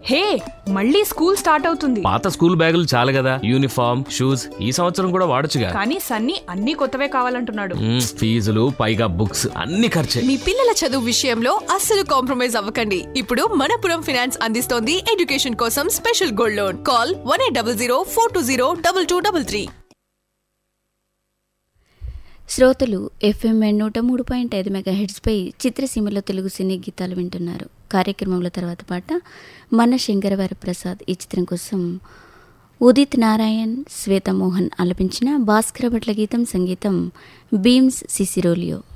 హే మళ్ళీ school start అవుతుంది పాత స్కూల్ బ్యాగులు చాలు కదా యూనిఫామ్ షూస్ ఈ సంవత్సరం కూడా వాడొచ్చుగా కానీ సన్నీ అన్ని కొత్తవే కావాలంటున్నాడు మ్మ్, ఫీజులు పైగా బుక్స్ అన్ని ఖర్చే మీ పిల్లల చదువు విషయంలో అస్సలు కాంప్రమైజ్ అవ్వకండి ఇప్పుడు మనపురం ఫినాన్స్ అందిస్తోంది ఎడ్యుకేషన్ కోసం special gold loan call one eight double zero four two zero double two double three శ్రోతలు ఎఫ్ఎం నూట మూడు పాయింట్ ఐదు మెగా హెడ్స్పై చిత్రసీమలో తెలుగు సినీ గీతాలు వింటున్నారు కార్యక్రమంలో తర్వాత పాట మన శంకరవారి ప్రసాద్ ఈ చిత్రం కోసం ఉదిత్ నారాయణ్ శ్వేతమోహన్ ఆలపించిన భాస్కర భట్ల గీతం సంగీతం బీమ్స్ సిసిరోలియో